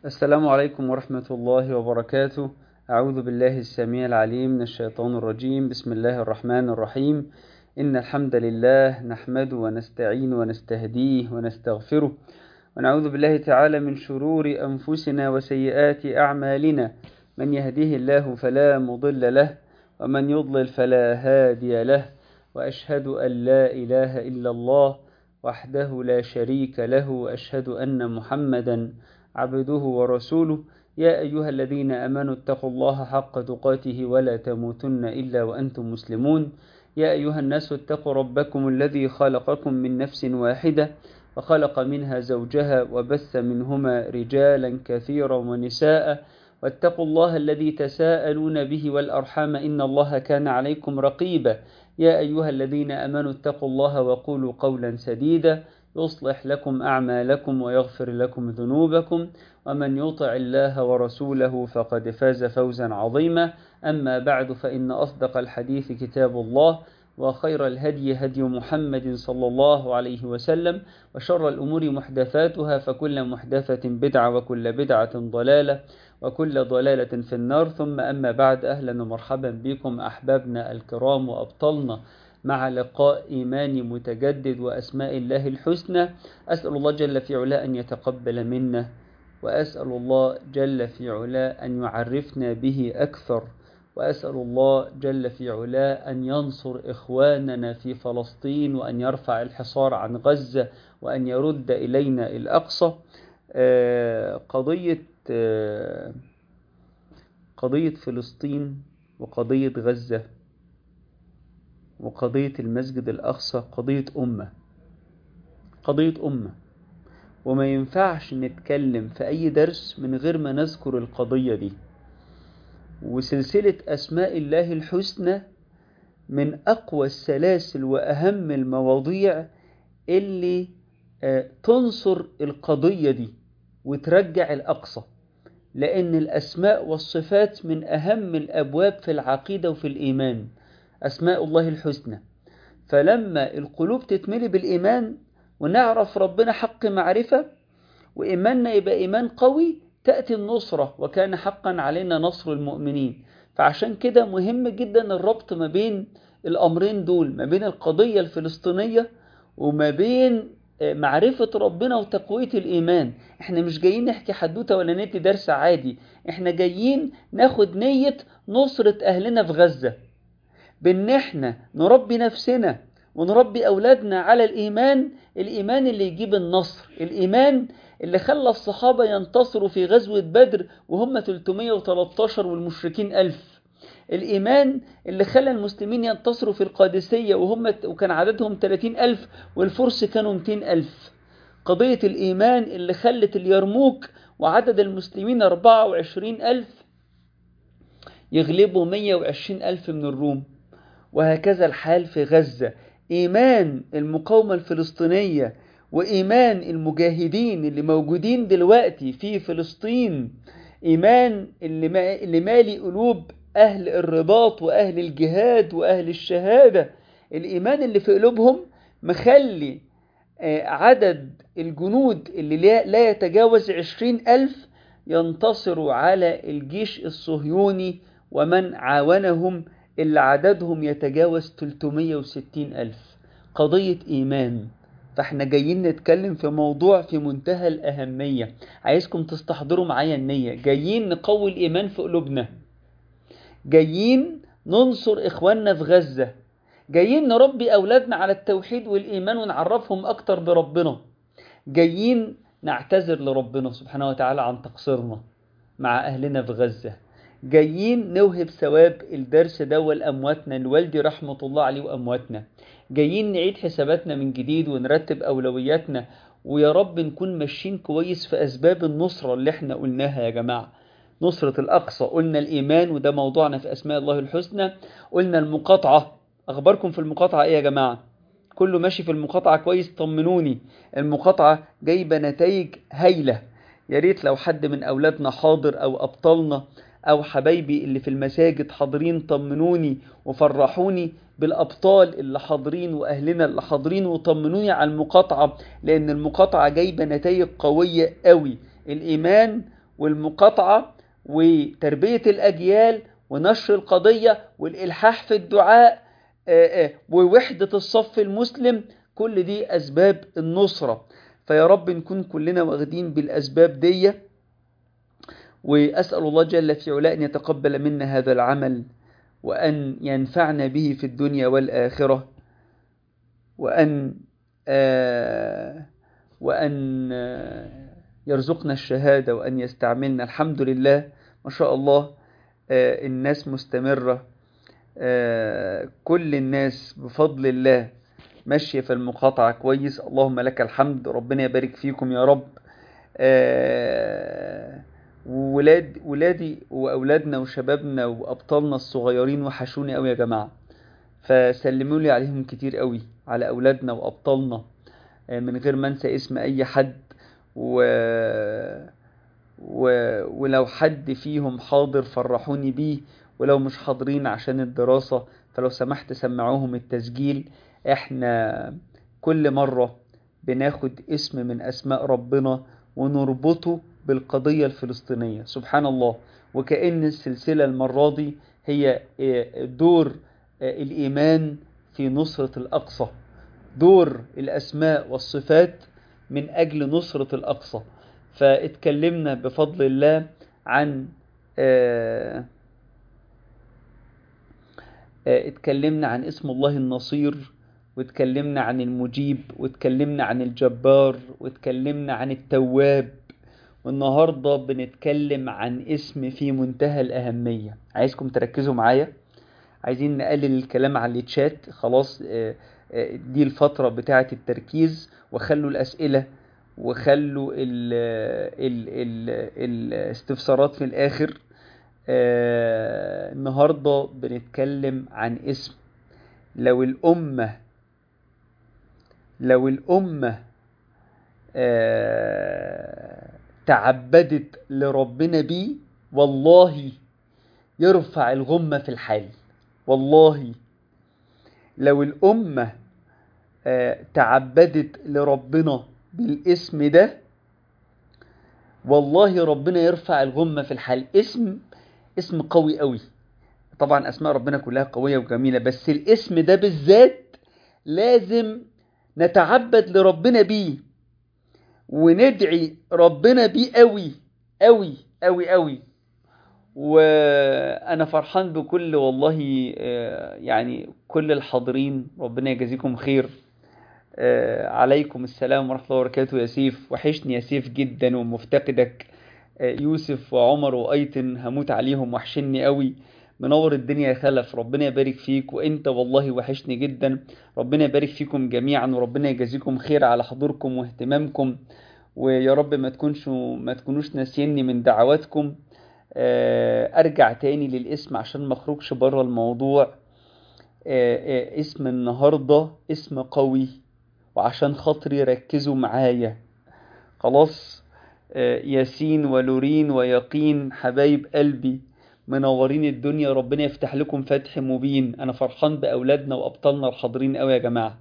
السلام عليكم ورحمة الله وبركاته أعوذ بالله السميع العليم من الشيطان الرجيم بسم الله الرحمن الرحيم إن الحمد لله نحمده ونستعين ونستهديه ونستغفره ونعوذ بالله تعالى من شرور أنفسنا وسيئات أعمالنا من يهديه الله فلا مضل له ومن يضلل فلا هادي له وأشهد أن لا إله إلا الله وحده لا شريك له وأشهد أن محمدا عبده ورسوله يا أيها الذين أمنوا اتقوا الله حق تقاته ولا تموتن إلا وأنتم مسلمون يا أيها الناس اتقوا ربكم الذي خلقكم من نفس واحدة وخلق منها زوجها وبث منهما رجالا كثيرا ونساء واتقوا الله الذي تساءلون به والأرحام إن الله كان عليكم رقيبا يا أيها الذين أمنوا اتقوا الله وقولوا قولا سديدا يصلح لكم أعمالكم ويغفر لكم ذنوبكم ومن يطع الله ورسوله فقد فاز فوزا عظيما أما بعد فإن أصدق الحديث كتاب الله وخير الهدي هدي محمد صلى الله عليه وسلم وشر الأمور محدثاتها فكل محدثة بدعة وكل بدعة ضلالة وكل ضلالة في النار ثم أما بعد أهلا ومرحبا بكم أحبابنا الكرام وأبطالنا مع لقاء إيماني متجدد وأسماء الله الحسنى أسأل الله جل في علا أن يتقبل منا وأسأل الله جل في علا أن يعرفنا به أكثر وأسأل الله جل في علا أن ينصر إخواننا في فلسطين وأن يرفع الحصار عن غزة وأن يرد إلينا الأقصى قضية قضية فلسطين وقضية غزة وقضية المسجد الأقصى قضية أمة قضية أمة وما ينفعش نتكلم في أي درس من غير ما نذكر القضية دي وسلسلة أسماء الله الحسنى من أقوى السلاسل وأهم المواضيع اللي تنصر القضية دي وترجع الأقصى لأن الأسماء والصفات من أهم الأبواب في العقيدة وفي الإيمان أسماء الله الحسنى فلما القلوب تتملي بالإيمان ونعرف ربنا حق معرفة وإيماننا يبقى إيمان قوي تأتي النصرة وكان حقا علينا نصر المؤمنين فعشان كده مهم جدا الربط ما بين الأمرين دول ما بين القضية الفلسطينية وما بين معرفة ربنا وتقوية الإيمان احنا مش جايين نحكي حدوتة ولا ندي درس عادي احنا جايين ناخد نية نصرة أهلنا في غزة بان احنا نربي نفسنا ونربي أولادنا على الإيمان الإيمان اللي يجيب النصر الإيمان اللي خلى الصحابة ينتصروا في غزوة بدر وهم 313 والمشركين ألف الإيمان اللي خلى المسلمين ينتصروا في القادسية وهم وكان عددهم 30 ألف والفرس كانوا 200 ألف قضية الإيمان اللي خلت اليرموك وعدد المسلمين 24 ألف يغلبوا 120 ألف من الروم وهكذا الحال في غزة إيمان المقاومة الفلسطينية وإيمان المجاهدين اللي موجودين دلوقتي في فلسطين إيمان اللي, ما اللي مالي قلوب أهل الرباط وأهل الجهاد وأهل الشهادة الإيمان اللي في قلوبهم مخلي عدد الجنود اللي لا يتجاوز عشرين ألف ينتصروا على الجيش الصهيوني ومن عاونهم اللي عددهم يتجاوز 360 ألف قضية إيمان فاحنا جايين نتكلم في موضوع في منتهى الأهمية عايزكم تستحضروا معايا النية جايين نقوي الإيمان في قلوبنا جايين ننصر إخواننا في غزة جايين نربي أولادنا على التوحيد والإيمان ونعرفهم أكتر بربنا جايين نعتذر لربنا سبحانه وتعالى عن تقصيرنا مع أهلنا في غزة جايين نوهب ثواب الدرس ده لأمواتنا لوالدي رحمة الله عليه وأمواتنا جايين نعيد حساباتنا من جديد ونرتب أولوياتنا ويا رب نكون ماشيين كويس في أسباب النصرة اللي احنا قلناها يا جماعة نصرة الأقصى قلنا الإيمان وده موضوعنا في أسماء الله الحسنى قلنا المقاطعة أخباركم في المقاطعة إيه يا جماعة كله ماشي في المقاطعة كويس طمنوني المقاطعة جايبة نتائج هايلة يا ريت لو حد من أولادنا حاضر أو أبطالنا أو حبايبي اللي في المساجد حاضرين طمنوني وفرحوني بالأبطال اللي حاضرين وأهلنا اللي حاضرين وطمنوني على المقاطعة لأن المقاطعة جايبة نتائج قوية قوي الإيمان والمقاطعة وتربية الأجيال ونشر القضية والإلحاح في الدعاء ووحدة الصف المسلم كل دي أسباب النصرة فيا رب نكون كلنا واخدين بالأسباب دي وأسأل الله جل في علاء أن يتقبل منا هذا العمل وأن ينفعنا به في الدنيا والآخرة وأن آه وأن آه يرزقنا الشهادة وأن يستعملنا الحمد لله ما شاء الله آه الناس مستمرة كل الناس بفضل الله ماشية في المقاطعة كويس اللهم لك الحمد ربنا يبارك فيكم يا رب ولاد ولادي واولادنا وشبابنا وابطالنا الصغيرين وحشوني قوي يا جماعه فسلموا لي عليهم كتير قوي على اولادنا وابطالنا من غير ما انسى اسم اي حد و... و... ولو حد فيهم حاضر فرحوني بيه ولو مش حاضرين عشان الدراسة فلو سمحت سمعوهم التسجيل احنا كل مرة بناخد اسم من اسماء ربنا ونربطه بالقضية الفلسطينية سبحان الله وكأن السلسلة المرة دي هي دور الإيمان في نصرة الأقصى دور الأسماء والصفات من أجل نصرة الأقصى فاتكلمنا بفضل الله عن اتكلمنا عن اسم الله النصير واتكلمنا عن المجيب واتكلمنا عن الجبار واتكلمنا عن التواب والنهاردة بنتكلم عن اسم في منتهى الأهمية عايزكم تركزوا معايا عايزين نقلل الكلام على الشات خلاص دي الفترة بتاعة التركيز وخلوا الأسئلة وخلوا ال ال ال الاستفسارات في الآخر النهاردة بنتكلم عن اسم لو الأمة لو الأمة تعبدت لربنا بيه والله يرفع الغمة في الحال والله لو الأمة تعبدت لربنا بالاسم ده والله ربنا يرفع الغمة في الحال اسم اسم قوي قوي طبعا أسماء ربنا كلها قوية وجميلة بس الاسم ده بالذات لازم نتعبد لربنا بيه وندعي ربنا بيه قوي قوي قوي قوي وانا فرحان بكل والله يعني كل الحاضرين ربنا يجازيكم خير عليكم السلام ورحمه الله وبركاته يا سيف وحشني يا سيف جدا ومفتقدك يوسف وعمر وايتن هموت عليهم وحشني قوي منور الدنيا يا خلف ربنا يبارك فيك وانت والله وحشني جدا ربنا يبارك فيكم جميعا وربنا يجازيكم خير على حضوركم واهتمامكم ويا رب ما تكونش ما تكونوش ناسيني من دعواتكم ارجع تاني للاسم عشان ما اخرجش بره الموضوع اسم النهارده اسم قوي وعشان خاطري ركزوا معايا خلاص ياسين ولورين ويقين حبايب قلبي منورين الدنيا ربنا يفتح لكم فتح مبين انا فرحان باولادنا وابطالنا الحاضرين قوي يا جماعه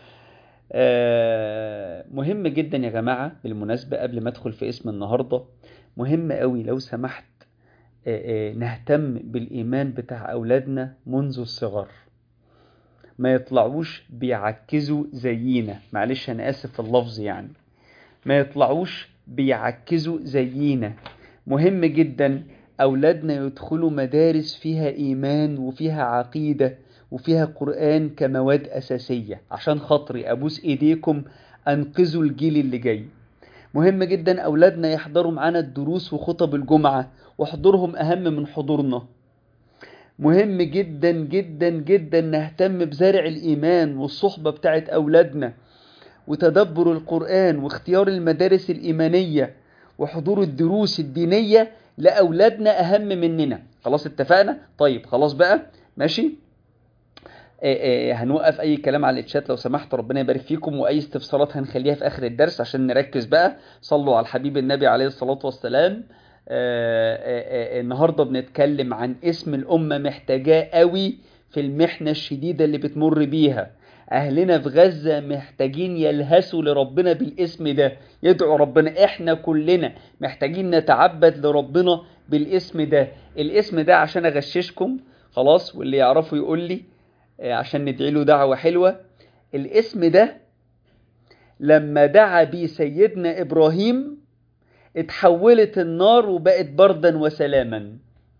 مهم جدا يا جماعه بالمناسبه قبل ما ادخل في اسم النهارده مهم قوي لو سمحت نهتم بالايمان بتاع اولادنا منذ الصغر ما يطلعوش بيعكزوا زينا معلش انا اسف في اللفظ يعني ما يطلعوش بيعكزوا زينا مهم جدا أولادنا يدخلوا مدارس فيها إيمان وفيها عقيدة وفيها قرآن كمواد أساسية عشان خاطري أبوس إيديكم أنقذوا الجيل اللي جاي مهم جدا أولادنا يحضروا معانا الدروس وخطب الجمعة وحضورهم أهم من حضورنا مهم جدا جدا جدا نهتم بزرع الإيمان والصحبة بتاعت أولادنا وتدبر القرآن واختيار المدارس الإيمانية وحضور الدروس الدينية لأولادنا أهم مننا خلاص اتفقنا طيب خلاص بقى ماشي آآ آآ هنوقف اي كلام على الشات لو سمحت ربنا يبارك فيكم واي استفسارات هنخليها في اخر الدرس عشان نركز بقى صلوا على الحبيب النبي عليه الصلاة والسلام آآ النهاردة بنتكلم عن اسم الامة محتاجاه قوي في المحنة الشديدة اللي بتمر بيها أهلنا في غزة محتاجين يلهسوا لربنا بالاسم ده يدعوا ربنا إحنا كلنا محتاجين نتعبد لربنا بالاسم ده الاسم ده عشان أغششكم خلاص واللي يعرفه يقول لي عشان ندعي له دعوة حلوة الاسم ده لما دعا بيه سيدنا إبراهيم اتحولت النار وبقت بردا وسلاما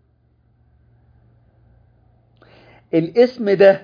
الاسم ده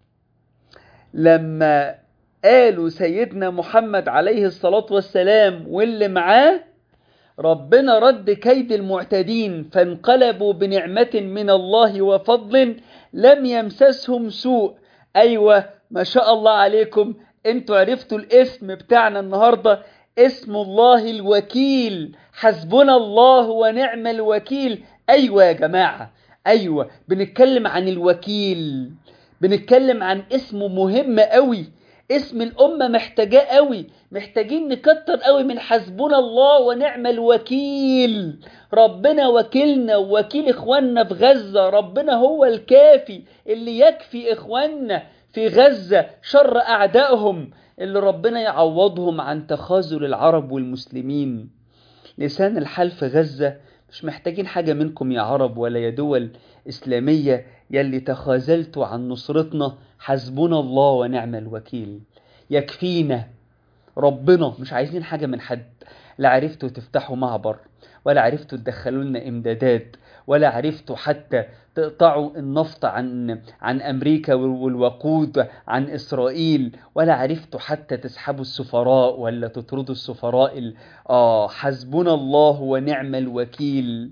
لما قالوا سيدنا محمد عليه الصلاة والسلام واللي معاه ربنا رد كيد المعتدين فانقلبوا بنعمة من الله وفضل لم يمسسهم سوء أيوة ما شاء الله عليكم انتوا عرفتوا الاسم بتاعنا النهاردة اسم الله الوكيل حسبنا الله ونعم الوكيل أيوة يا جماعة أيوة بنتكلم عن الوكيل بنتكلم عن اسم مهم قوي اسم الأمة محتاجاه قوي محتاجين نكتر قوي من حسبنا الله ونعم الوكيل ربنا وكيلنا ووكيل إخواننا في غزة ربنا هو الكافي اللي يكفي إخواننا في غزة شر أعدائهم اللي ربنا يعوضهم عن تخاذل العرب والمسلمين لسان الحال في غزة مش محتاجين حاجة منكم يا عرب ولا يا دول إسلامية يلي تخاذلتوا عن نصرتنا حسبنا الله ونعم الوكيل يكفينا ربنا مش عايزين حاجة من حد لا عرفتوا تفتحوا معبر ولا عرفتوا تدخلوا لنا امدادات ولا عرفتوا حتى تقطعوا النفط عن عن امريكا والوقود عن اسرائيل ولا عرفتوا حتى تسحبوا السفراء ولا تطردوا السفراء ال... اه حسبنا الله ونعم الوكيل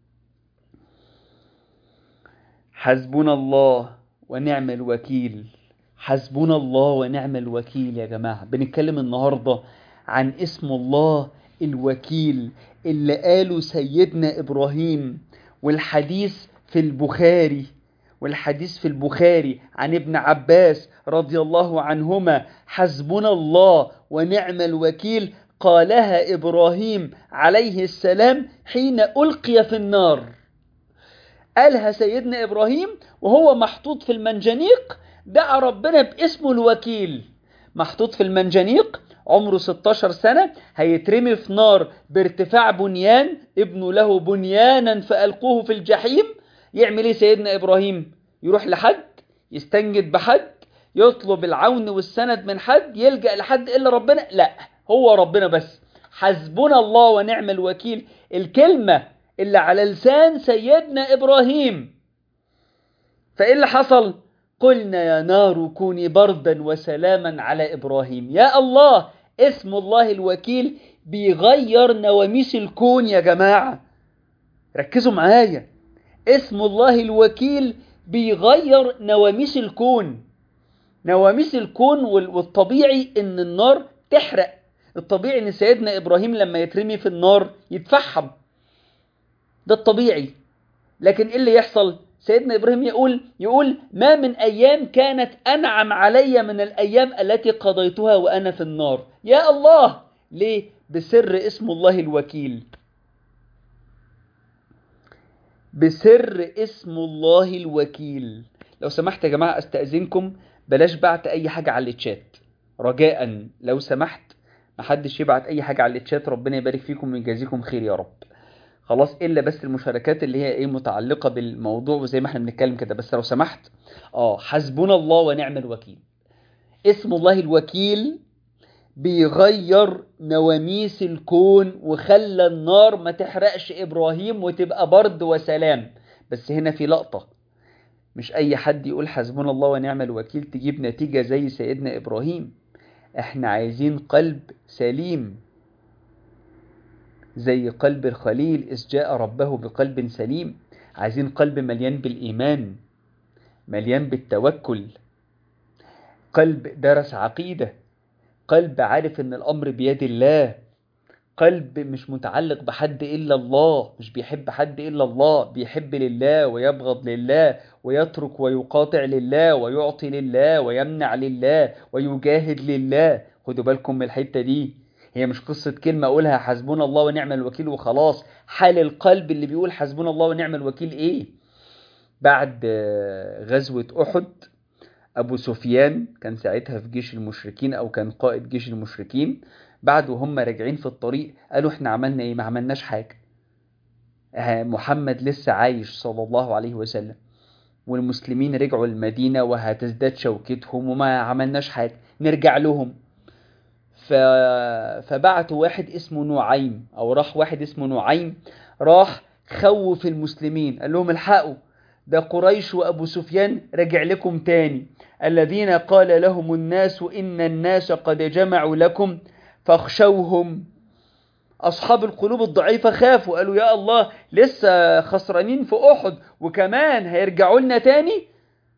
حسبنا الله ونعم الوكيل حسبنا الله ونعم الوكيل يا جماعة بنتكلم النهاردة عن اسم الله الوكيل اللي قاله سيدنا إبراهيم والحديث في البخاري والحديث في البخاري عن ابن عباس رضي الله عنهما حسبنا الله ونعم الوكيل قالها إبراهيم عليه السلام حين ألقي في النار قالها سيدنا إبراهيم وهو محطوط في المنجنيق دعا ربنا باسمه الوكيل محطوط في المنجنيق عمره 16 سنة هيترمي في نار بارتفاع بنيان ابنه له بنيانا فألقوه في الجحيم يعمل ايه سيدنا إبراهيم يروح لحد يستنجد بحد يطلب العون والسند من حد يلجأ لحد إلا ربنا لا هو ربنا بس حسبنا الله ونعم الوكيل الكلمة اللي على لسان سيدنا إبراهيم فإيه اللي حصل قلنا يا نار كوني بردا وسلاما على إبراهيم يا الله اسم الله الوكيل بيغير نواميس الكون يا جماعة ركزوا معايا اسم الله الوكيل بيغير نواميس الكون نواميس الكون والطبيعي ان النار تحرق الطبيعي ان سيدنا ابراهيم لما يترمي في النار يتفحم ده الطبيعي لكن ايه اللي يحصل سيدنا ابراهيم يقول يقول ما من ايام كانت انعم علي من الايام التي قضيتها وانا في النار يا الله ليه بسر اسم الله الوكيل بسر اسم الله الوكيل لو سمحت يا جماعه استاذنكم بلاش بعت اي حاجه على الشات رجاء لو سمحت محدش يبعت اي حاجه على الشات ربنا يبارك فيكم ويجازيكم خير يا رب خلاص الا بس المشاركات اللي هي ايه متعلقه بالموضوع وزي ما احنا بنتكلم كده بس لو سمحت اه حسبنا الله ونعم الوكيل اسم الله الوكيل بيغير نواميس الكون وخلى النار ما تحرقش ابراهيم وتبقى برد وسلام بس هنا في لقطه مش اي حد يقول حسبنا الله ونعم الوكيل تجيب نتيجه زي سيدنا ابراهيم احنا عايزين قلب سليم زي قلب الخليل إذ جاء ربه بقلب سليم عايزين قلب مليان بالإيمان مليان بالتوكل قلب درس عقيدة قلب عارف إن الأمر بيد الله قلب مش متعلق بحد إلا الله مش بيحب حد إلا الله بيحب لله ويبغض لله ويترك ويقاطع لله ويعطي لله ويمنع لله ويجاهد لله خدوا بالكم من الحتة دي هي مش قصة كلمة أقولها حسبنا الله ونعم الوكيل وخلاص حال القلب اللي بيقول حسبنا الله ونعم الوكيل إيه بعد غزوة أحد أبو سفيان كان ساعتها في جيش المشركين أو كان قائد جيش المشركين بعد وهم راجعين في الطريق قالوا احنا عملنا ايه ما عملناش حاجة آه، محمد لسه عايش صلى الله عليه وسلم والمسلمين رجعوا المدينة وهتزداد شوكتهم وما عملناش حاجة نرجع لهم ف... فبعتوا واحد اسمه نعيم او راح واحد اسمه نعيم راح خوف المسلمين قال لهم الحقوا ده قريش وابو سفيان رجع لكم تاني الذين قال لهم الناس ان الناس قد جمعوا لكم فاخشوهم اصحاب القلوب الضعيفه خافوا قالوا يا الله لسه خسرانين في احد وكمان هيرجعوا لنا تاني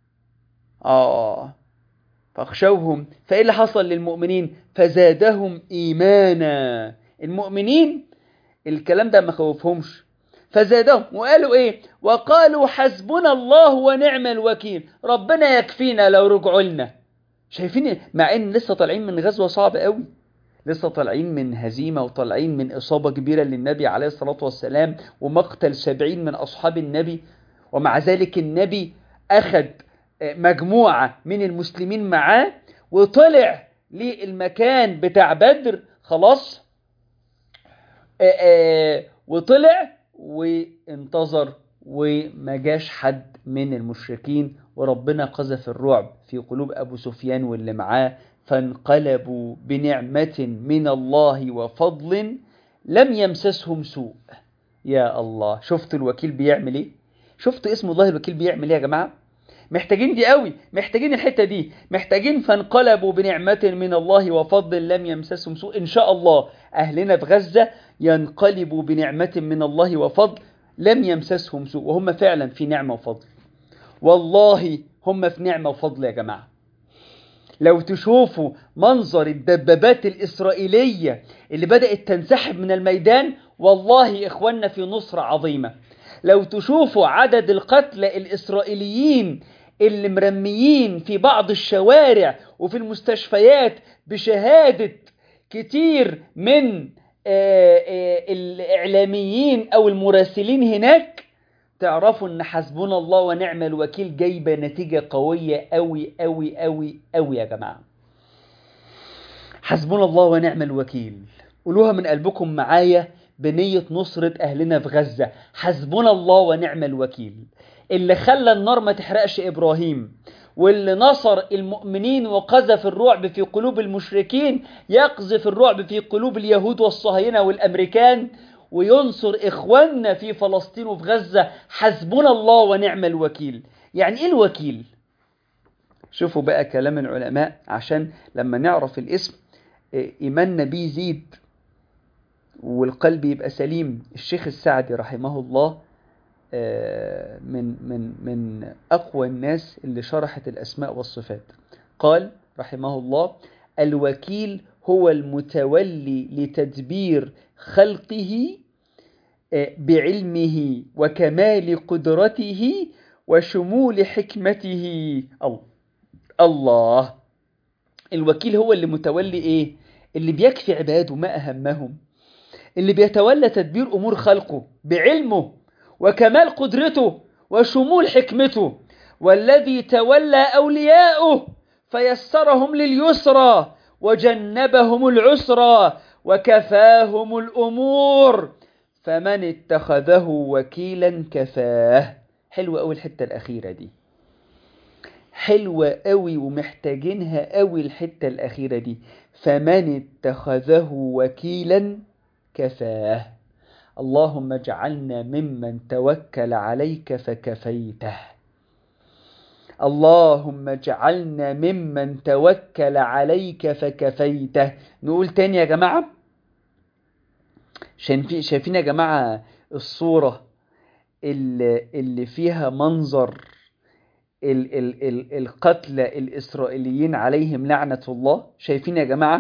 اه فاخشوهم فايه اللي حصل للمؤمنين فزادهم ايمانا المؤمنين الكلام ده ما خوفهمش فزادهم وقالوا ايه وقالوا حسبنا الله ونعم الوكيل ربنا يكفينا لو رجعوا لنا شايفين مع ان لسه طالعين من غزوه صعبه قوي لسه طالعين من هزيمه وطالعين من اصابه كبيره للنبي عليه الصلاه والسلام ومقتل سبعين من اصحاب النبي ومع ذلك النبي اخذ مجموعه من المسلمين معاه وطلع للمكان بتاع بدر خلاص آآ آآ وطلع وانتظر وما جاش حد من المشركين وربنا قذف الرعب في قلوب أبو سفيان واللي معاه فانقلبوا بنعمة من الله وفضل لم يمسسهم سوء يا الله شفتوا الوكيل بيعمل ايه شفتوا اسم الله الوكيل بيعمل ايه يا جماعة محتاجين دي قوي محتاجين الحتة دي محتاجين فانقلبوا بنعمة من الله وفضل لم يمسسهم سوء إن شاء الله أهلنا في غزة ينقلبوا بنعمة من الله وفضل لم يمسسهم سوء وهم فعلا في نعمة وفضل والله هم في نعمة وفضل يا جماعة لو تشوفوا منظر الدبابات الإسرائيلية اللي بدأت تنسحب من الميدان والله إخواننا في نصرة عظيمة لو تشوفوا عدد القتلى الإسرائيليين اللي مرميين في بعض الشوارع وفي المستشفيات بشهادة كتير من الإعلاميين أو المراسلين هناك تعرفوا ان حسبنا الله ونعم الوكيل جايبه نتيجه قويه قوي قوي قوي قوي يا جماعه حسبنا الله ونعم الوكيل قولوها من قلبكم معايا بنيه نصره اهلنا في غزه حسبنا الله ونعم الوكيل اللي خلى النار ما تحرقش ابراهيم واللي نصر المؤمنين وقذف الرعب في قلوب المشركين يقذف الرعب في قلوب اليهود والصهاينه والامريكان وينصر إخواننا في فلسطين وفي غزة حسبنا الله ونعم الوكيل يعني إيه الوكيل؟ شوفوا بقى كلام العلماء عشان لما نعرف الاسم إيماننا بيه يزيد والقلب يبقى سليم الشيخ السعدي رحمه الله من من من أقوى الناس اللي شرحت الأسماء والصفات قال رحمه الله الوكيل هو المتولي لتدبير خلقه بعلمه وكمال قدرته وشمول حكمته الله الوكيل هو اللي متولي ايه اللي بيكفي عباده ما اهمهم اللي بيتولى تدبير امور خلقه بعلمه وكمال قدرته وشمول حكمته والذي تولى اولياؤه فيسرهم لليسرى وجنبهم العسرى وكفاهم الأمور فمن اتخذه وكيلا كفاه حلوة أوي الحتة الأخيرة دي حلوة أوي ومحتاجينها أوي الحتة الأخيرة دي فمن اتخذه وكيلا كفاه اللهم اجعلنا ممن توكل عليك فكفيته اللهم اجعلنا ممن توكل عليك فكفيته نقول تاني يا جماعة شايفين يا جماعة الصورة اللي, اللي فيها منظر ال ال ال القتلى الإسرائيليين عليهم لعنة الله شايفين يا جماعة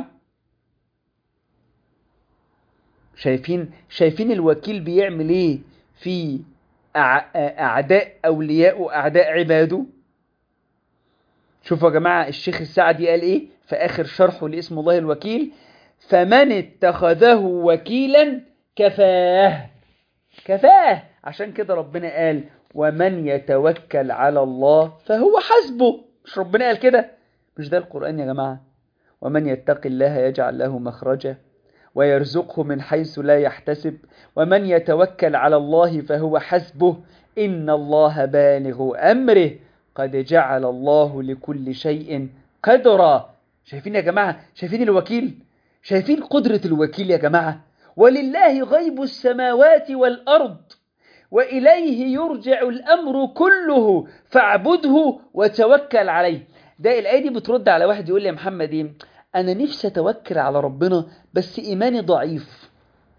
شايفين شايفين الوكيل بيعمل ايه في أعداء أولياء وأعداء عباده شوفوا يا جماعة الشيخ السعدي قال ايه في اخر شرحه لاسم الله الوكيل فمن اتخذه وكيلا كفاه كفاه عشان كده ربنا قال ومن يتوكل على الله فهو حسبه مش ربنا قال كده مش ده القرآن يا جماعة ومن يتق الله يجعل له مخرجا ويرزقه من حيث لا يحتسب ومن يتوكل على الله فهو حسبه إن الله بالغ أمره قد جعل الله لكل شيء قدرا شايفين يا جماعة شايفين الوكيل شايفين قدرة الوكيل يا جماعة ولله غيب السماوات والأرض وإليه يرجع الأمر كله فاعبده وتوكل عليه ده الآية دي بترد على واحد يقول لي يا محمد إيه أنا نفسي أتوكل على ربنا بس إيماني ضعيف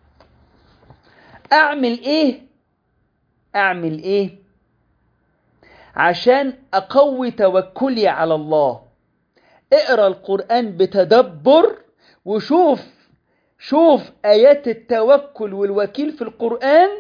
أعمل إيه أعمل إيه عشان أقوي توكلي على الله اقرأ القرآن بتدبر وشوف شوف آيات التوكل والوكيل في القرآن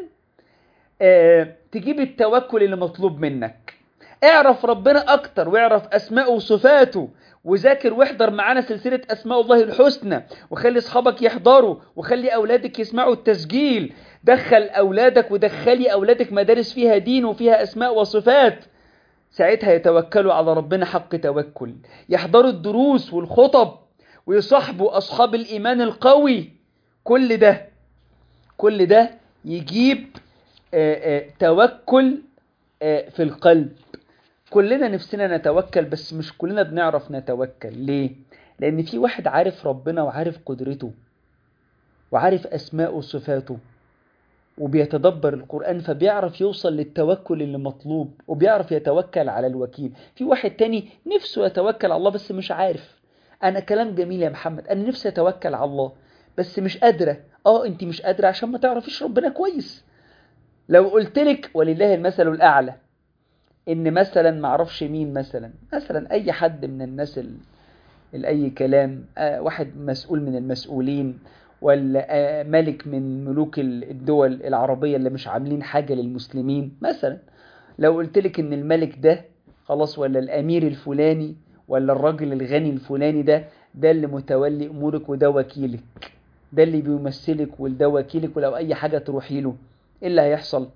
آه تجيب التوكل اللي مطلوب منك اعرف ربنا أكتر واعرف أسماءه وصفاته وذاكر واحضر معانا سلسلة أسماء الله الحسنى وخلي أصحابك يحضروا وخلي أولادك يسمعوا التسجيل دخل أولادك ودخلي أولادك مدارس فيها دين وفيها أسماء وصفات ساعتها يتوكلوا على ربنا حق توكل يحضروا الدروس والخطب ويصاحبوا أصحاب الإيمان القوي كل ده كل ده يجيب آآ آآ توكل آآ في القلب كلنا نفسنا نتوكل بس مش كلنا بنعرف نتوكل ليه؟ لأن في واحد عارف ربنا وعارف قدرته وعارف أسماءه وصفاته وبيتدبر القرآن فبيعرف يوصل للتوكل اللي مطلوب وبيعرف يتوكل على الوكيل في واحد تاني نفسه يتوكل على الله بس مش عارف أنا كلام جميل يا محمد أنا نفسي أتوكل على الله بس مش قادرة آه أنت مش قادرة عشان ما تعرفيش ربنا كويس لو قلت لك ولله المثل الأعلى إن مثلا معرفش مين مثلا مثلا أي حد من الناس الأي كلام آه واحد مسؤول من المسؤولين ولا ملك من ملوك الدول العربية اللي مش عاملين حاجة للمسلمين مثلا لو قلت لك ان الملك ده خلاص ولا الامير الفلاني ولا الراجل الغني الفلاني ده ده اللي متولي امورك وده وكيلك ده اللي بيمثلك وده وكيلك ولو اي حاجة تروحي له ايه اللي هيحصل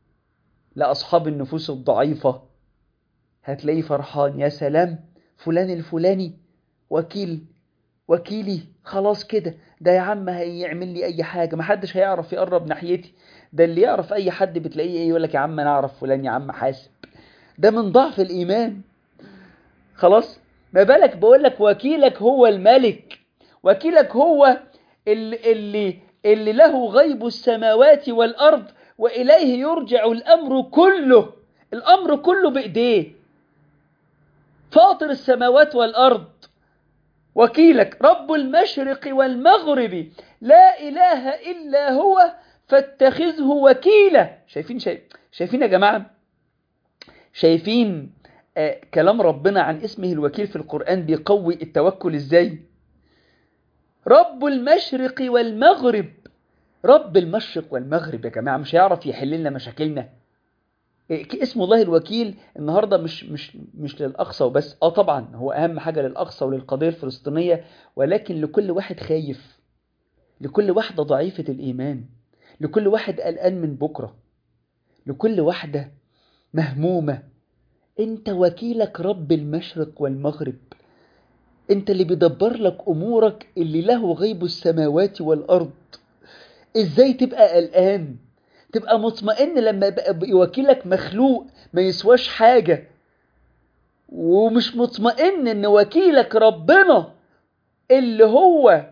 لأصحاب النفوس الضعيفة هتلاقيه فرحان يا سلام فلان الفلاني وكيل وكيلي خلاص كده ده يا عم هيعمل لي اي حاجه محدش هيعرف يقرب ناحيتي ده اللي يعرف اي حد بتلاقيه ايه يقول لك يا عم انا اعرف فلان يا عم حاسب ده من ضعف الايمان خلاص ما بالك بقول لك وكيلك هو الملك وكيلك هو اللي اللي اللي له غيب السماوات والارض واليه يرجع الامر كله الامر كله بايديه فاطر السماوات والارض وكيلك رب المشرق والمغرب لا إله إلا هو فاتخذه وكيلا شايفين شايف شايفين يا جماعة شايفين آه كلام ربنا عن اسمه الوكيل في القرآن بيقوي التوكل ازاي رب المشرق والمغرب رب المشرق والمغرب يا جماعة مش هيعرف يحل لنا مشاكلنا اسم الله الوكيل النهاردة مش مش مش للأقصى وبس اه طبعا هو أهم حاجة للأقصى وللقضية الفلسطينية ولكن لكل واحد خايف لكل واحدة ضعيفة الإيمان لكل واحد قلقان من بكرة لكل واحدة مهمومة انت وكيلك رب المشرق والمغرب انت اللي بيدبر لك أمورك اللي له غيب السماوات والأرض ازاي تبقى قلقان تبقى مطمئن لما يبقى وكيلك مخلوق ما يسواش حاجة ومش مطمئن ان وكيلك ربنا اللي هو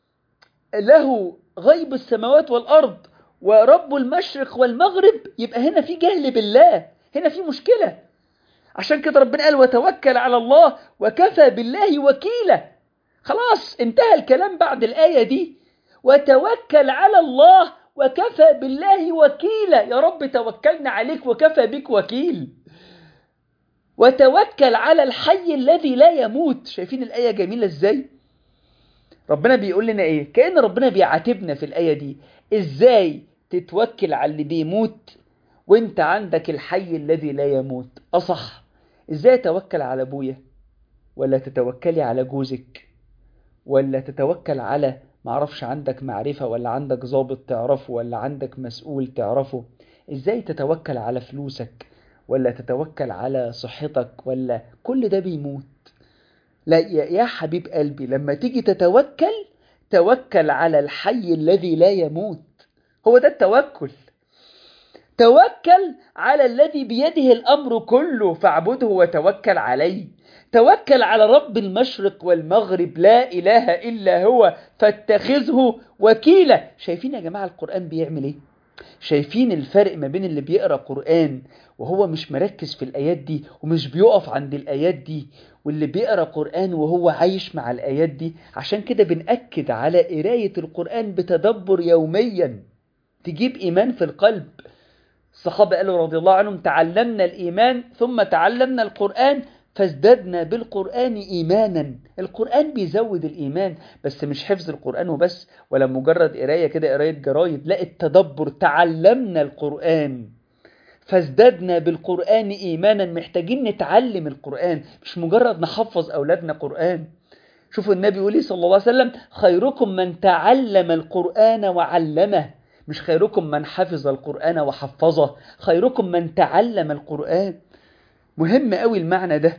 له غيب السماوات والأرض ورب المشرق والمغرب يبقى هنا في جهل بالله هنا في مشكلة عشان كده ربنا قال وتوكل على الله وكفى بالله وكيلا خلاص انتهى الكلام بعد الآية دي وتوكل على الله وكفى بالله وكيلا يا رب توكلنا عليك وكفى بك وكيل وتوكل على الحي الذي لا يموت شايفين الآية جميلة ازاي ربنا بيقول لنا ايه كأن ربنا بيعاتبنا في الآية دي ازاي تتوكل على اللي بيموت وانت عندك الحي الذي لا يموت أصح ازاي اتوكل على ابويا ولا تتوكلي على جوزك ولا تتوكل على معرفش عندك معرفة ولا عندك ضابط تعرفه ولا عندك مسؤول تعرفه ازاي تتوكل على فلوسك ولا تتوكل على صحتك ولا كل ده بيموت لا يا يا حبيب قلبي لما تيجي تتوكل توكل على الحي الذي لا يموت هو ده التوكل توكل على الذي بيده الأمر كله فاعبده وتوكل عليه توكل على رب المشرق والمغرب لا إله إلا هو فاتخذه وكيلا شايفين يا جماعة القرآن بيعمل إيه؟ شايفين الفرق ما بين اللي بيقرأ قرآن وهو مش مركز في الآيات دي ومش بيقف عند الآيات دي واللي بيقرأ قرآن وهو عايش مع الآيات دي عشان كده بنأكد على قراية القرآن بتدبر يوميا تجيب إيمان في القلب الصحابة قالوا رضي الله عنهم تعلمنا الإيمان ثم تعلمنا القرآن فازددنا بالقرآن إيمانا القرآن بيزود الإيمان بس مش حفظ القرآن وبس ولا مجرد قراية كده قراية جرايد لا التدبر تعلمنا القرآن فازددنا بالقرآن إيمانا محتاجين نتعلم القرآن مش مجرد نحفظ أولادنا قرآن شوفوا النبي يقول صلى الله عليه وسلم خيركم من تعلم القرآن وعلمه مش خيركم من حفظ القرآن وحفظه خيركم من تعلم القرآن مهم قوي المعنى ده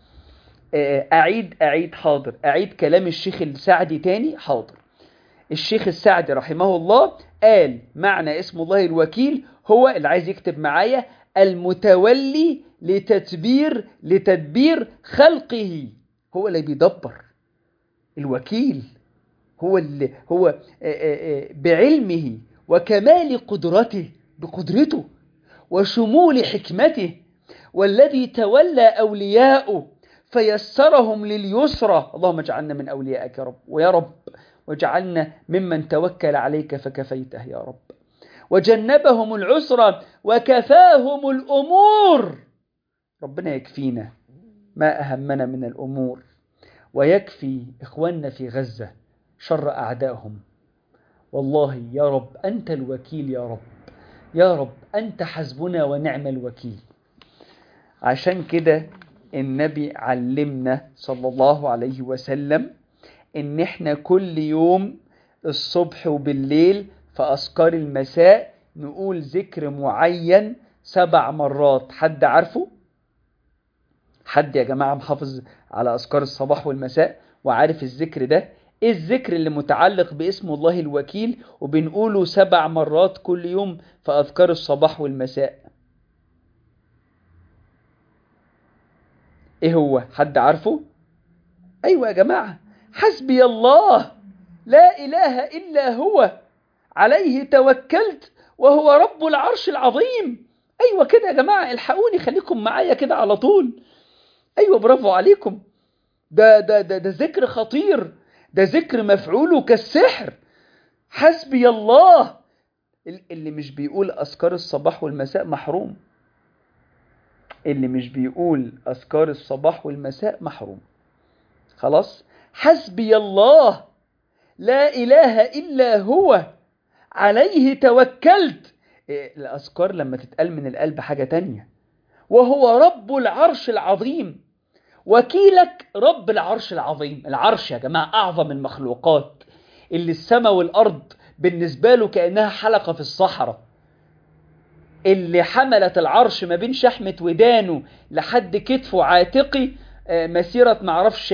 أعيد أعيد حاضر أعيد كلام الشيخ السعدي تاني حاضر الشيخ السعدي رحمه الله قال معنى اسم الله الوكيل هو اللي عايز يكتب معايا المتولي لتدبير لتدبير خلقه هو اللي بيدبر الوكيل هو اللي هو بعلمه وكمال قدرته بقدرته وشمول حكمته والذي تولى أولياءه فيسرهم لليسرى اللهم اجعلنا من أوليائك يا رب ويا رب واجعلنا ممن توكل عليك فكفيته يا رب وجنبهم العسرى وكفاهم الأمور ربنا يكفينا ما أهمنا من الأمور ويكفي إخواننا في غزة شر أعدائهم والله يا رب أنت الوكيل يا رب يا رب أنت حسبنا ونعم الوكيل عشان كده النبي علمنا صلى الله عليه وسلم ان احنا كل يوم الصبح وبالليل في أذكار المساء نقول ذكر معين سبع مرات حد عارفه؟ حد يا جماعة محافظ على أذكار الصباح والمساء وعارف الذكر ده؟ إيه الذكر اللي متعلق باسم الله الوكيل وبنقوله سبع مرات كل يوم في أذكار الصباح والمساء؟ إيه هو؟ حد عارفه؟ أيوة يا جماعة حسبي الله لا إله إلا هو عليه توكلت وهو رب العرش العظيم ايوه كده يا جماعه الحقوني خليكم معايا كده على طول ايوه برافو عليكم ده ده ده ده ذكر خطير ده ذكر مفعوله كالسحر حسبي الله اللي مش بيقول اذكار الصباح والمساء محروم اللي مش بيقول اذكار الصباح والمساء محروم خلاص حسبي الله لا اله الا هو عليه توكلت الأذكار لما تتقال من القلب حاجة تانية وهو رب العرش العظيم وكيلك رب العرش العظيم العرش يا جماعة أعظم المخلوقات اللي السماء والأرض بالنسبة له كأنها حلقة في الصحراء اللي حملت العرش ما بين شحمة ودانه لحد كتفه عاتقي مسيرة معرفش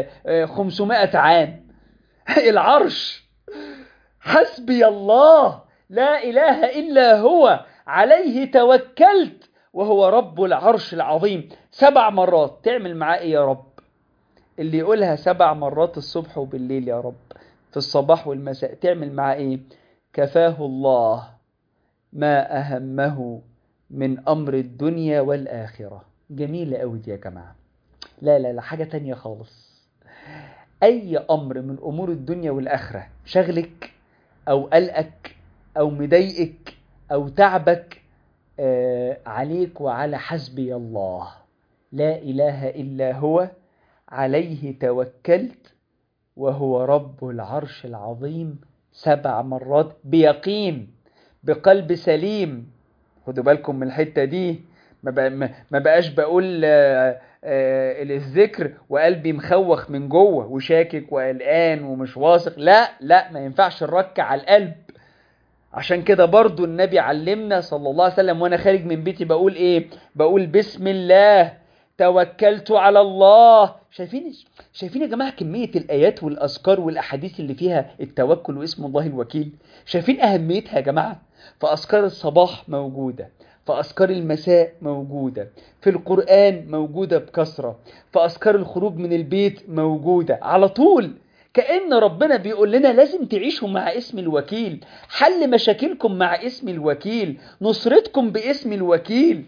500 عام العرش حسبي الله لا إله إلا هو عليه توكلت وهو رب العرش العظيم سبع مرات تعمل معاه إيه يا رب اللي يقولها سبع مرات الصبح وبالليل يا رب في الصباح والمساء تعمل معاه إيه كفاه الله ما أهمه من أمر الدنيا والآخرة جميلة أوي دي يا جماعة لا لا لا حاجة تانية خالص أي أمر من أمور الدنيا والآخرة شغلك أو قلقك أو مضايقك أو تعبك آه عليك وعلى حسبي الله لا إله إلا هو عليه توكلت وهو رب العرش العظيم سبع مرات بيقين بقلب سليم خدوا بالكم من الحتة دي ما, بقى ما بقاش بقول آه آه الذكر وقلبي مخوخ من جوه وشاكك وقلقان ومش واثق لا لا ما ينفعش نركع على القلب عشان كده برضو النبي علمنا صلى الله عليه وسلم وانا خارج من بيتي بقول ايه بقول بسم الله توكلت على الله شايفين شايفين يا جماعه كميه الايات والاذكار والاحاديث اللي فيها التوكل واسم الله الوكيل شايفين اهميتها يا جماعه فاذكار الصباح موجوده فأذكار المساء موجودة في القرآن موجودة بكثرة فأذكار الخروج من البيت موجودة على طول كأن ربنا بيقول لنا لازم تعيشوا مع اسم الوكيل حل مشاكلكم مع اسم الوكيل نصرتكم باسم الوكيل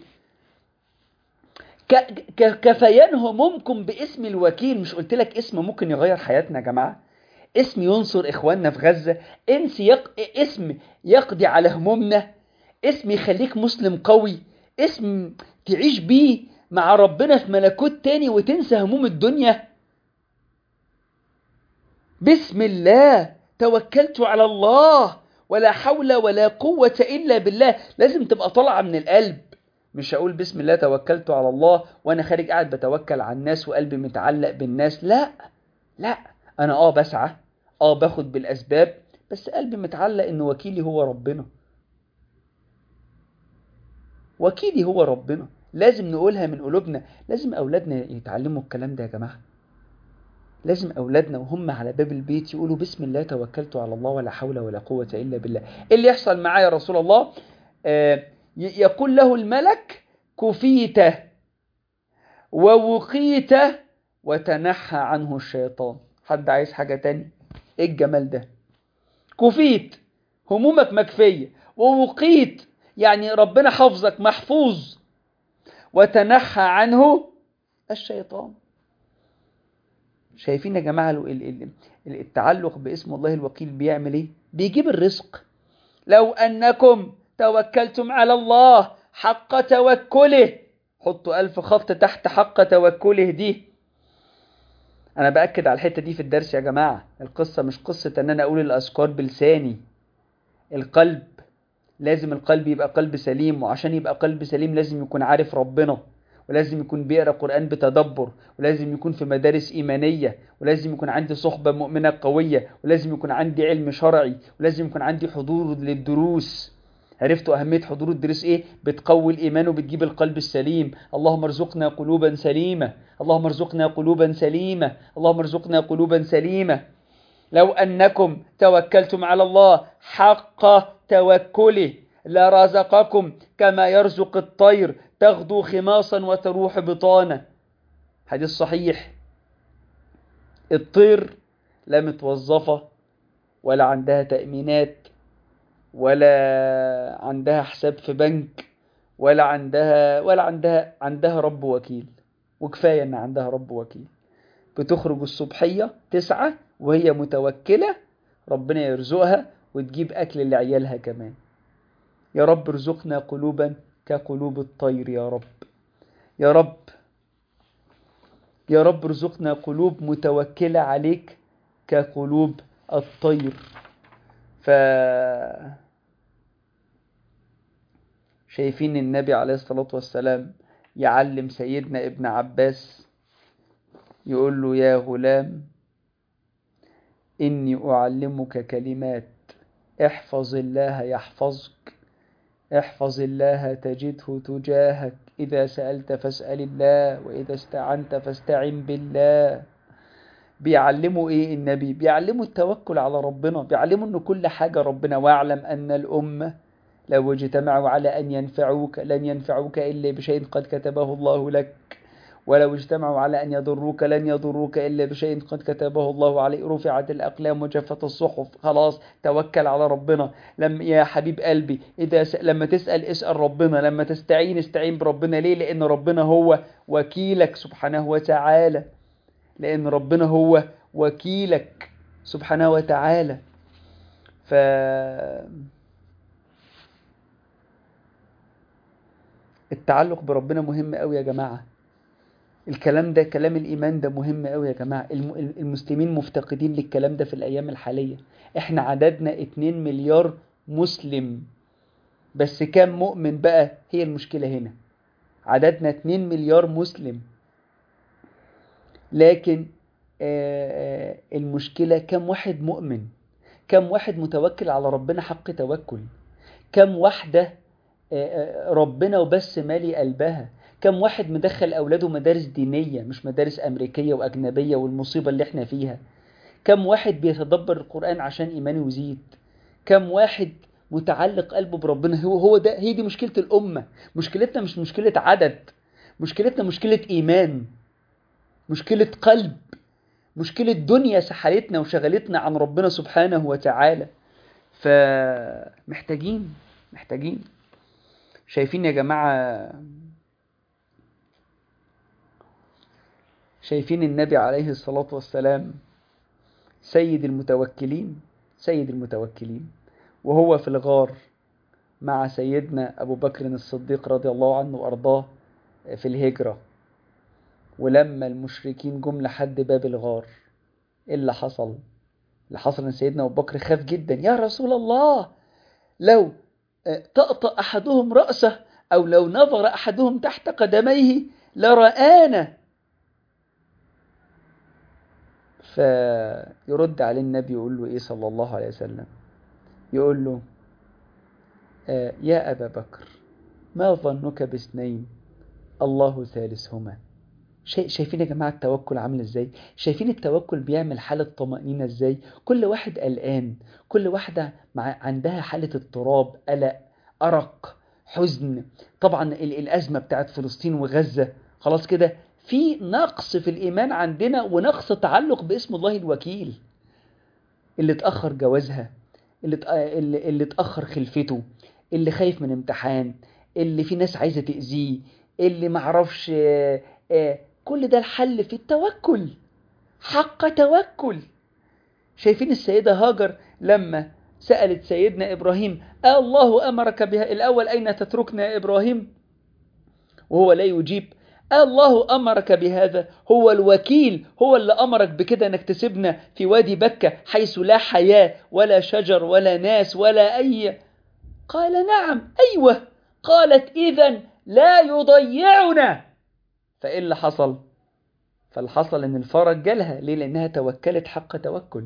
كفيان همومكم باسم الوكيل مش قلت لك اسم ممكن يغير حياتنا يا جماعة اسم ينصر إخواننا في غزة انس يق... اسم يقضي على همومنا اسم يخليك مسلم قوي اسم تعيش بيه مع ربنا في ملكوت تاني وتنسى هموم الدنيا بسم الله توكلت على الله ولا حول ولا قوة إلا بالله لازم تبقى طالعة من القلب مش هقول بسم الله توكلت على الله وأنا خارج قاعد بتوكل على الناس وقلبي متعلق بالناس لا لا أنا آه بسعى آه باخد بالأسباب بس قلبي متعلق إن وكيلي هو ربنا وكيلي هو ربنا لازم نقولها من قلوبنا لازم أولادنا يتعلموا الكلام ده يا جماعة لازم أولادنا وهم على باب البيت يقولوا بسم الله توكلت على الله ولا حول ولا قوة إلا بالله إيه اللي يحصل معايا يا رسول الله آه يقول له الملك كفيت ووقيت وتنحى عنه الشيطان حد عايز حاجة تاني إيه الجمال ده كفيت همومك مكفية ووقيت يعني ربنا حفظك محفوظ وتنحى عنه الشيطان شايفين يا جماعة التعلق باسم الله الوكيل بيعمل ايه بيجيب الرزق لو أنكم توكلتم على الله حق توكله حطوا ألف خط تحت حق توكله دي أنا بأكد على الحتة دي في الدرس يا جماعة القصة مش قصة أن أنا أقول الأذكار بلساني القلب لازم القلب يبقى قلب سليم وعشان يبقى قلب سليم لازم يكون عارف ربنا ولازم يكون بيقرا قرآن بتدبر ولازم يكون في مدارس إيمانية ولازم يكون عندي صحبة مؤمنة قوية ولازم يكون عندي علم شرعي ولازم يكون عندي حضور للدروس عرفتوا أهمية حضور الدروس إيه؟ بتقوي الإيمان وبتجيب القلب السليم اللهم ارزقنا قلوبا سليمة اللهم ارزقنا قلوبا سليمة اللهم ارزقنا قلوبا سليمة لو أنكم توكلتم على الله حق توكله لرزقكم كما يرزق الطير تغدو خماصا وتروح بطانا حديث صحيح الطير لا متوظفة ولا عندها تأمينات ولا عندها حساب في بنك ولا عندها ولا عندها عندها رب وكيل وكفاية ان عندها رب وكيل بتخرج الصبحية تسعة وهي متوكلة ربنا يرزقها وتجيب أكل لعيالها كمان يا رب ارزقنا قلوبا كقلوب الطير يا رب يا رب يا رب ارزقنا قلوب متوكلة عليك كقلوب الطير ف شايفين النبي عليه الصلاة والسلام يعلم سيدنا ابن عباس يقول له يا غلام إني أعلمك كلمات احفظ الله يحفظك احفظ الله تجده تجاهك إذا سألت فاسأل الله وإذا استعنت فاستعن بالله بيعلموا إيه النبي بيعلموا التوكل على ربنا بيعلموا أن كل حاجة ربنا واعلم أن الأمة لو اجتمعوا على أن ينفعوك لن ينفعوك إلا بشيء قد كتبه الله لك ولو اجتمعوا على أن يضروك لن يضروك إلا بشيء قد كتبه الله عليك رفعت الأقلام وجفت الصحف خلاص توكل على ربنا لما يا حبيب قلبي إذا س... لما تسأل اسأل ربنا لما تستعين استعين بربنا ليه لأن ربنا هو وكيلك سبحانه وتعالى لأن ربنا هو وكيلك سبحانه وتعالى ف التعلق بربنا مهم قوي يا جماعه الكلام ده كلام الإيمان ده مهم قوي يا جماعة المسلمين مفتقدين للكلام ده في الأيام الحالية احنا عددنا 2 مليار مسلم بس كام مؤمن بقى هي المشكلة هنا عددنا 2 مليار مسلم لكن المشكلة كم واحد مؤمن كم واحد متوكل على ربنا حق توكل كم واحدة ربنا وبس مالي قلبها كم واحد مدخل أولاده مدارس دينية مش مدارس أمريكية وأجنبية والمصيبة اللي احنا فيها كم واحد بيتدبر القرآن عشان إيمانه يزيد كم واحد متعلق قلبه بربنا هو هو ده هي دي مشكلة الأمة مشكلتنا مش مشكلة عدد مشكلتنا مشكلة إيمان مشكلة قلب مشكلة دنيا سحلتنا وشغلتنا عن ربنا سبحانه وتعالى فمحتاجين محتاجين شايفين يا جماعة شايفين النبي عليه الصلاة والسلام سيد المتوكلين سيد المتوكلين وهو في الغار مع سيدنا أبو بكر الصديق رضي الله عنه وأرضاه في الهجرة ولما المشركين جم لحد باب الغار ايه اللي حصل اللي حصل ان سيدنا ابو بكر خاف جدا يا رسول الله لو طأطأ احدهم رأسه او لو نظر احدهم تحت قدميه لرآنا فيرد عليه النبي يقول له ايه صلى الله عليه وسلم يقول له آه يا ابا بكر ما ظنك باثنين الله ثالثهما شايفين يا جماعة التوكل عامل ازاي شايفين التوكل بيعمل حالة طمأنينة ازاي كل واحد قلقان كل واحدة مع عندها حالة اضطراب قلق أرق حزن طبعا الأزمة بتاعت فلسطين وغزة خلاص كده في نقص في الإيمان عندنا ونقص تعلق باسم الله الوكيل اللي اتأخر جوازها اللي اللي اتأخر خلفته اللي خايف من امتحان اللي في ناس عايزة تأذيه اللي معرفش آه آه كل ده الحل في التوكل حق توكل شايفين السيدة هاجر لما سألت سيدنا إبراهيم آه الله أمرك بها الأول أين تتركنا يا إبراهيم وهو لا يجيب آه الله أمرك بهذا هو الوكيل هو اللي أمرك بكده أنك تسيبنا في وادي بكة حيث لا حياة ولا شجر ولا ناس ولا أي قال نعم أيوة قالت إذا لا يضيعنا فإيه اللي حصل فاللي حصل ان الفرج جالها ليه لانها توكلت حق توكل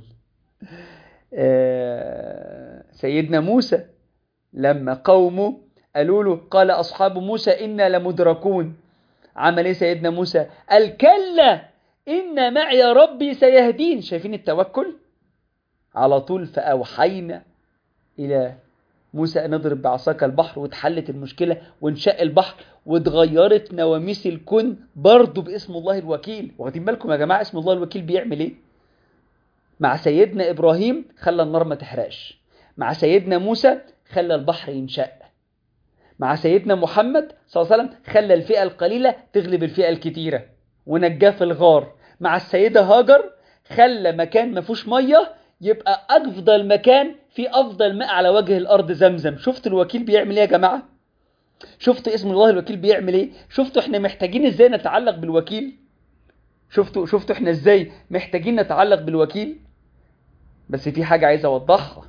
آه سيدنا موسى لما قومه قالوا له قال اصحاب موسى انا لمدركون عمل ايه سيدنا موسى قال كلا ان معي ربي سيهدين شايفين التوكل على طول فاوحينا الى موسى أن نضرب بعصاك البحر واتحلت المشكلة وانشق البحر واتغيرت نواميس الكون برضه باسم الله الوكيل واخدين بالكم يا جماعة اسم الله الوكيل بيعمل ايه مع سيدنا إبراهيم خلى النار ما تحرقش مع سيدنا موسى خلى البحر ينشق مع سيدنا محمد صلى الله عليه وسلم خلى الفئة القليلة تغلب الفئة الكتيرة ونجاه في الغار مع السيدة هاجر خلى مكان ما فيهوش ميه يبقى افضل مكان في افضل ماء على وجه الارض زمزم شفت الوكيل بيعمل ايه يا جماعه شفتوا اسم الله الوكيل بيعمل ايه شفتوا احنا محتاجين ازاي نتعلق بالوكيل شفتوا شفتوا احنا ازاي محتاجين نتعلق بالوكيل بس في حاجه عايز اوضحها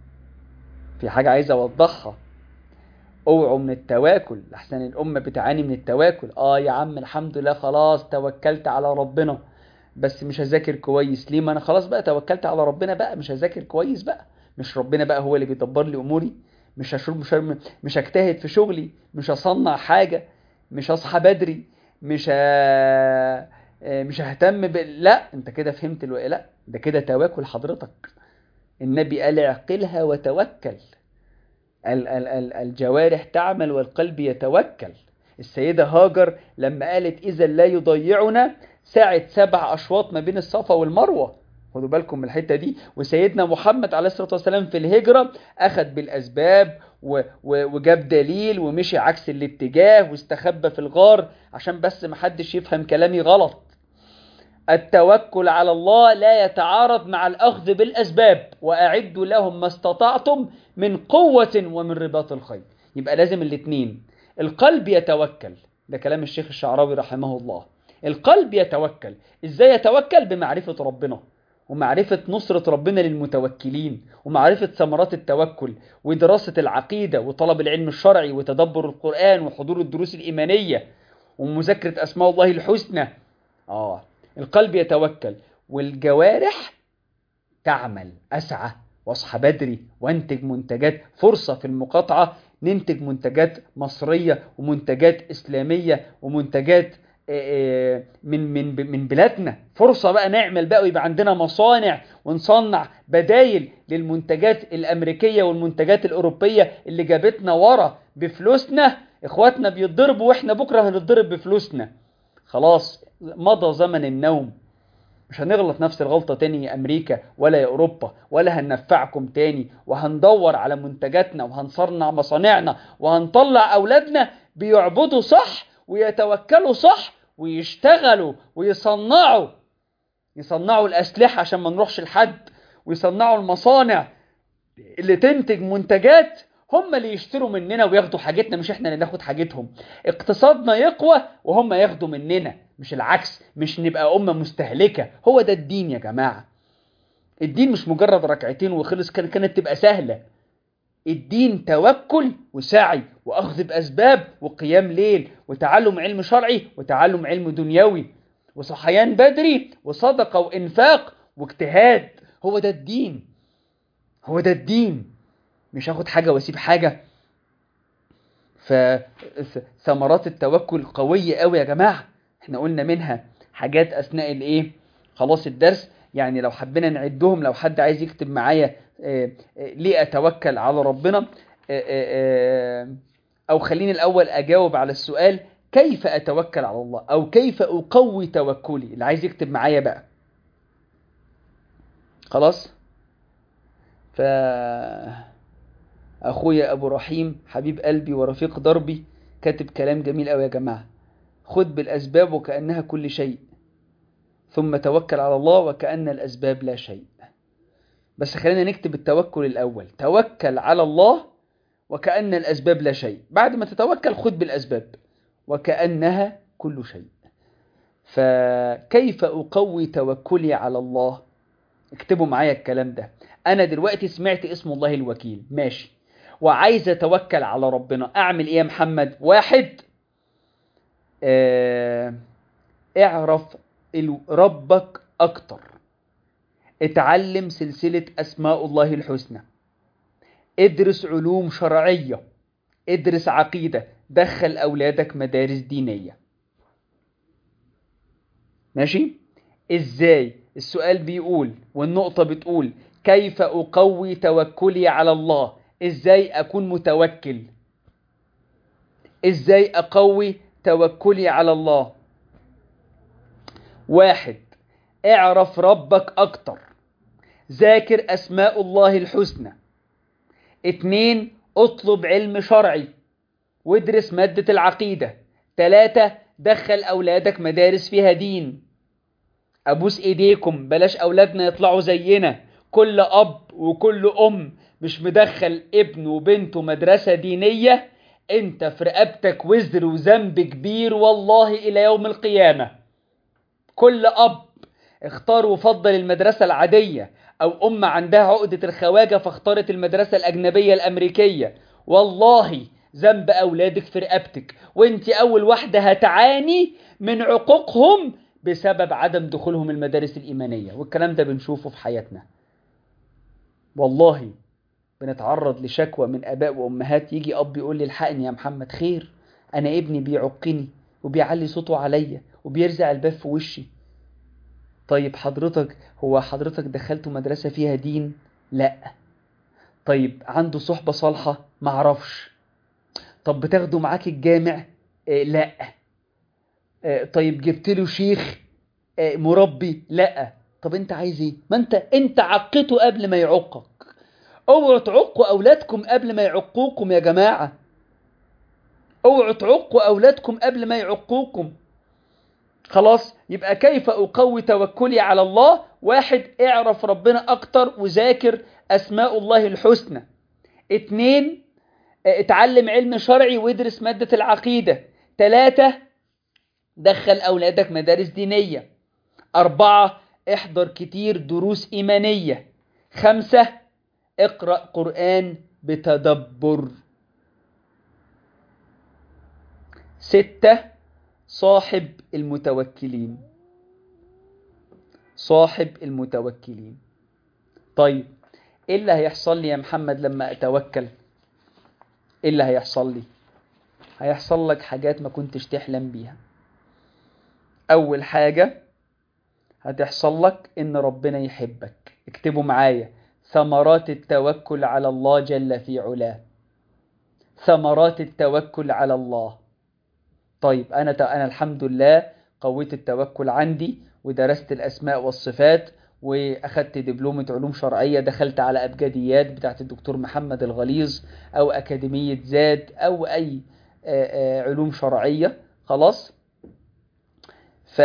في حاجه عايز اوضحها اوعوا من التواكل لحسن الامه بتعاني من التواكل اه يا عم الحمد لله خلاص توكلت على ربنا بس مش هذاكر كويس ليه ما انا خلاص بقى توكلت على ربنا بقى مش هذاكر كويس بقى مش ربنا بقى هو اللي بيدبر لي اموري مش هشرب مش مش هجتهد في شغلي مش هصنع حاجه مش هصحى بدري مش ه... مش ههتم ب... لا انت كده فهمت الو... لا ده كده تواكل حضرتك النبي قال اعقلها وتوكل ال... ال... ال... الجوارح تعمل والقلب يتوكل السيدة هاجر لما قالت إذا لا يضيعنا ساعة سبع أشواط ما بين الصفا والمروة خدوا بالكم من الحتة دي وسيدنا محمد عليه الصلاة والسلام في الهجرة أخذ بالأسباب و... و... وجاب دليل ومشي عكس الاتجاه واستخبى في الغار عشان بس محدش يفهم كلامي غلط التوكل على الله لا يتعارض مع الأخذ بالأسباب وأعدوا لهم ما استطعتم من قوة ومن رباط الخيل يبقى لازم الاتنين القلب يتوكل ده كلام الشيخ الشعراوي رحمه الله القلب يتوكل ازاي يتوكل بمعرفة ربنا ومعرفة نصرة ربنا للمتوكلين ومعرفة ثمرات التوكل ودراسة العقيدة وطلب العلم الشرعي وتدبر القرآن وحضور الدروس الإيمانية ومذاكرة أسماء الله الحسنى آه القلب يتوكل والجوارح تعمل أسعى واصحى بدري وانتج منتجات فرصة في المقاطعة ننتج منتجات مصرية ومنتجات إسلامية ومنتجات آه، آه، من من من بلادنا فرصة بقى نعمل بقى ويبقى عندنا مصانع ونصنع بدايل للمنتجات الأمريكية والمنتجات الأوروبية اللي جابتنا ورا بفلوسنا إخواتنا بيتضربوا وإحنا بكرة هنتضرب بفلوسنا خلاص مضى زمن النوم مش هنغلط نفس الغلطة تاني يا أمريكا ولا يا أوروبا ولا هننفعكم تاني وهندور على منتجاتنا وهنصنع مصانعنا وهنطلع أولادنا بيعبدوا صح ويتوكلوا صح ويشتغلوا ويصنعوا يصنعوا الأسلحة عشان ما نروحش لحد ويصنعوا المصانع اللي تنتج منتجات هم اللي يشتروا مننا وياخدوا حاجتنا مش احنا اللي ناخد حاجتهم اقتصادنا يقوى وهم ياخدوا مننا مش العكس مش نبقى أمة مستهلكة هو ده الدين يا جماعة الدين مش مجرد ركعتين وخلص كان كانت تبقى سهلة الدين توكل وسعي وأخذ بأسباب وقيام ليل وتعلم علم شرعي وتعلم علم دنيوي وصحيان بدري وصدقة وإنفاق واجتهاد هو ده الدين هو ده الدين مش هاخد حاجة واسيب حاجة فثمرات التوكل قوية قوي يا جماعة احنا قلنا منها حاجات اثناء الايه خلاص الدرس يعني لو حبينا نعدهم لو حد عايز يكتب معايا اه اه ليه اتوكل على ربنا اه او خليني الاول اجاوب على السؤال كيف اتوكل على الله او كيف اقوي توكلي اللي عايز يكتب معايا بقى خلاص ف اخويا ابو رحيم حبيب قلبي ورفيق دربي كاتب كلام جميل قوي يا جماعه خذ بالاسباب وكانها كل شيء ثم توكل على الله وكأن الأسباب لا شيء بس خلينا نكتب التوكل الأول توكل على الله وكأن الأسباب لا شيء بعد ما تتوكل خذ بالأسباب وكأنها كل شيء فكيف أقوي توكلي على الله اكتبوا معايا الكلام ده أنا دلوقتي سمعت اسم الله الوكيل ماشي وعايز أتوكل على ربنا أعمل إيه يا محمد واحد اه اعرف ربك أكتر اتعلم سلسلة أسماء الله الحسنى ادرس علوم شرعية ادرس عقيدة دخل أولادك مدارس دينية ماشي ازاي السؤال بيقول والنقطة بتقول كيف أقوي توكلي على الله ازاي أكون متوكل ازاي أقوي توكلي على الله واحد اعرف ربك أكتر ذاكر أسماء الله الحسنى اتنين اطلب علم شرعي وادرس مادة العقيدة تلاتة دخل أولادك مدارس فيها دين أبوس إيديكم بلاش أولادنا يطلعوا زينا كل أب وكل أم مش مدخل ابنه وبنته مدرسة دينية انت في رقبتك وزر وذنب كبير والله إلى يوم القيامة كل أب اختار وفضل المدرسة العادية أو أم عندها عقدة الخواجة فاختارت المدرسة الأجنبية الأمريكية والله ذنب أولادك في رقبتك وانت أول واحدة هتعاني من عقوقهم بسبب عدم دخولهم المدارس الإيمانية والكلام ده بنشوفه في حياتنا والله بنتعرض لشكوى من آباء وأمهات يجي أب يقول لي الحقني يا محمد خير أنا ابني بيعقني وبيعلي صوته عليا وبيرزع الباب في وشي طيب حضرتك هو حضرتك دخلته مدرسة فيها دين لا طيب عنده صحبة صالحة معرفش طب بتاخده معاك الجامع آه لا آه طيب جبت له شيخ آه مربي لا طب انت عايز ايه ما انت انت عقته قبل ما يعقك اوعوا تعقوا اولادكم قبل ما يعقوكم يا جماعة اوعوا تعقوا اولادكم قبل ما يعقوكم خلاص يبقى كيف أقوي توكلي على الله واحد اعرف ربنا أكتر وذاكر أسماء الله الحسنى اتنين اتعلم علم شرعي وادرس مادة العقيدة تلاتة دخل أولادك مدارس دينية أربعة احضر كتير دروس إيمانية خمسة اقرأ قرآن بتدبر ستة صاحب المتوكلين صاحب المتوكلين طيب ايه اللي هيحصل لي يا محمد لما اتوكل ايه اللي هيحصل لي هيحصل لك حاجات ما كنتش تحلم بيها اول حاجة هتحصل لك ان ربنا يحبك اكتبوا معايا ثمرات التوكل على الله جل في علاه ثمرات التوكل على الله طيب انا انا الحمد لله قويت التوكل عندي ودرست الاسماء والصفات واخدت دبلومة علوم شرعية دخلت على ابجديات بتاعت الدكتور محمد الغليظ او اكاديمية زاد او اي علوم شرعية خلاص ف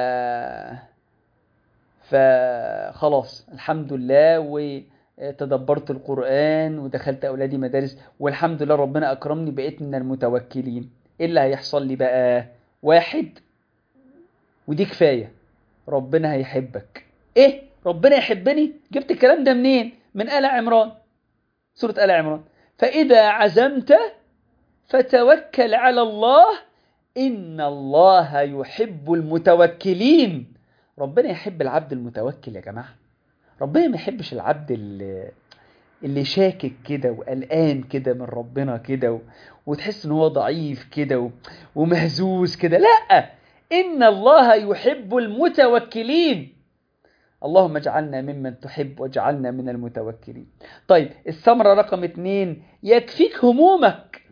فخلاص الحمد لله وتدبرت القرآن ودخلت أولادي مدارس والحمد لله ربنا أكرمني بقيت من المتوكلين إيه اللي هيحصل لي بقى واحد ودي كفاية ربنا هيحبك إيه ربنا يحبني جبت الكلام ده منين من آل عمران سورة آل عمران فإذا عزمت فتوكل على الله إن الله يحب المتوكلين ربنا يحب العبد المتوكل يا جماعة ربنا ما يحبش العبد اللي, اللي شاكك كده وقلقان كده من ربنا كده و... وتحس ان هو ضعيف كده و... ومهزوز كده لا إن الله يحب المتوكلين اللهم اجعلنا ممن تحب واجعلنا من المتوكلين طيب الثمرة رقم اتنين يكفيك همومك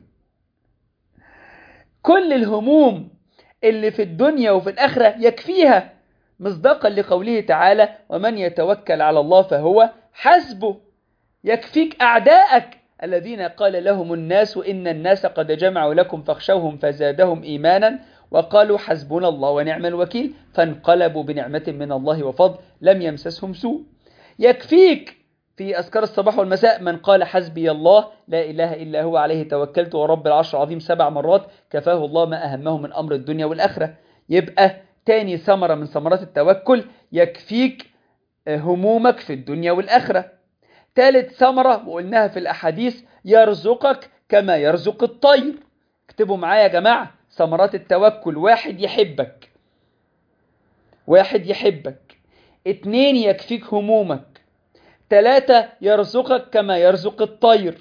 كل الهموم اللي في الدنيا وفي الآخرة يكفيها مصداقا لقوله تعالى ومن يتوكل على الله فهو حسبه يكفيك أعداءك الذين قال لهم الناس إن الناس قد جمعوا لكم فاخشوهم فزادهم إيمانا وقالوا حسبنا الله ونعم الوكيل فانقلبوا بنعمة من الله وفضل لم يمسسهم سوء يكفيك في أذكار الصباح والمساء من قال حسبي الله لا إله إلا هو عليه توكلت ورب العرش العظيم سبع مرات كفاه الله ما أهمه من أمر الدنيا والآخرة يبقى تاني ثمرة من ثمرات التوكل يكفيك همومك في الدنيا والآخرة ثالث ثمرة وقلناها في الأحاديث يرزقك كما يرزق الطير اكتبوا معايا يا جماعة ثمرات التوكل واحد يحبك واحد يحبك اتنين يكفيك همومك تلاتة يرزقك كما يرزق الطير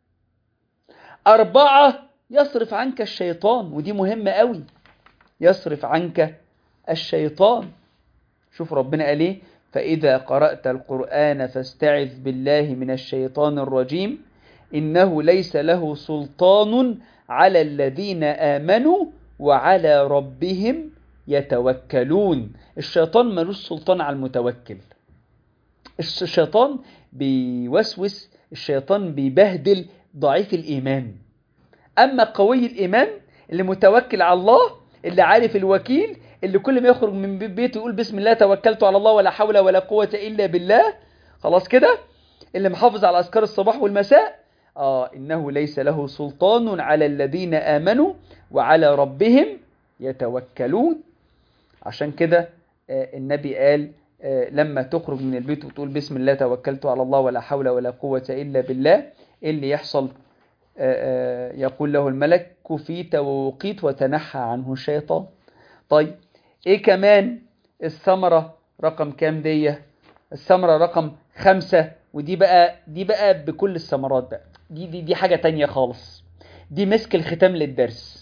أربعة يصرف عنك الشيطان ودي مهمة قوي يصرف عنك الشيطان شوف ربنا قال ايه فإذا قرأت القرآن فاستعذ بالله من الشيطان الرجيم إنه ليس له سلطان على الذين آمنوا وعلى ربهم يتوكلون الشيطان ملوش سلطان على المتوكل الشيطان بيوسوس الشيطان بيبهدل ضعيف الإيمان أما قوي الإيمان اللي متوكل على الله اللي عارف الوكيل اللي كل ما يخرج من بيته يقول بسم الله توكلت على الله ولا حول ولا قوة إلا بالله خلاص كده اللي محافظ على أذكار الصباح والمساء آه إنه ليس له سلطان على الذين آمنوا وعلى ربهم يتوكلون عشان كده آه النبي قال آه لما تخرج من البيت وتقول بسم الله توكلت على الله ولا حول ولا قوة إلا بالله إيه اللي يحصل آه يقول له الملك كفيت ووقيت وتنحى عنه الشيطان طيب ايه كمان الثمرة رقم كام دي الثمرة رقم خمسة ودي بقى دي بقى بكل الثمرات بقى دي دي دي حاجة تانية خالص دي مسك الختام للدرس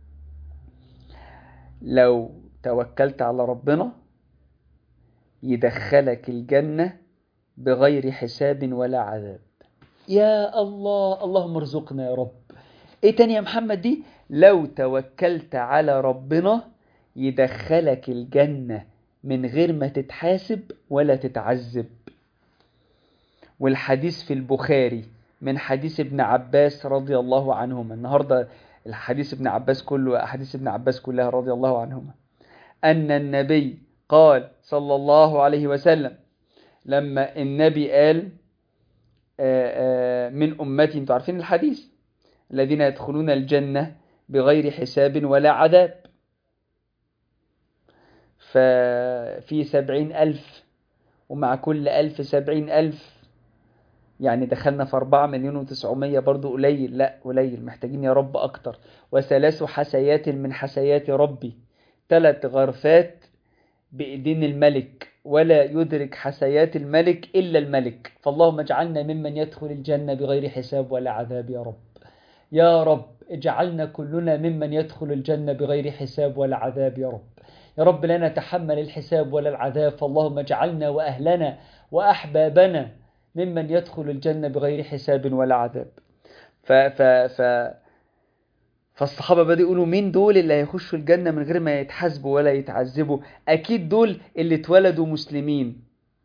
لو توكلت على ربنا يدخلك الجنة بغير حساب ولا عذاب يا الله اللهم ارزقنا يا رب ايه تاني يا محمد دي لو توكلت على ربنا يدخلك الجنة من غير ما تتحاسب ولا تتعذب والحديث في البخاري من حديث ابن عباس رضي الله عنهما النهاردة الحديث ابن عباس كله أحاديث ابن عباس كلها رضي الله عنهما أن النبي قال صلى الله عليه وسلم لما النبي قال من أمتي انتوا عارفين الحديث الذين يدخلون الجنة بغير حساب ولا عذاب ففي سبعين ألف ومع كل ألف سبعين ألف يعني دخلنا في أربعة مليون وتسعمية برضو قليل لا قليل محتاجين يا رب أكتر وثلاث حسيات من حسيات ربي ثلاث غرفات بإيدين الملك ولا يدرك حسيات الملك إلا الملك فاللهم اجعلنا ممن يدخل الجنة بغير حساب ولا عذاب يا رب يا رب اجعلنا كلنا ممن يدخل الجنة بغير حساب ولا عذاب يا رب يا رب لا نتحمل الحساب ولا العذاب فاللهم اجعلنا وأهلنا وأحبابنا ممن يدخل الجنة بغير حساب ولا عذاب ف ف ف فالصحابة بدأوا يقولوا مين دول اللي هيخشوا الجنة من غير ما يتحاسبوا ولا يتعذبوا أكيد دول اللي اتولدوا مسلمين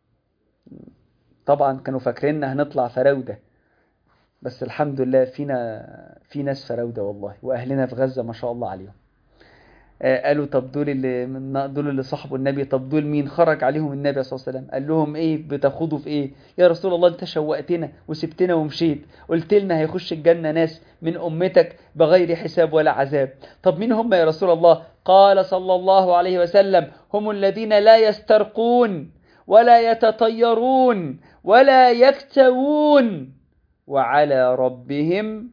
طبعا كانوا فاكريننا هنطلع فراودة بس الحمد لله فينا في ناس فراودة والله وأهلنا في غزة ما شاء الله عليهم آه قالوا طب دول اللي من دول اللي صاحبوا النبي طب دول مين خرج عليهم النبي صلى الله عليه وسلم قال لهم ايه بتاخدوا في ايه يا رسول الله انت شوقتنا وسبتنا ومشيت قلت لنا هيخش الجنة ناس من امتك بغير حساب ولا عذاب طب مين هم يا رسول الله قال صلى الله عليه وسلم هم الذين لا يسترقون ولا يتطيرون ولا يكتوون وعلى ربهم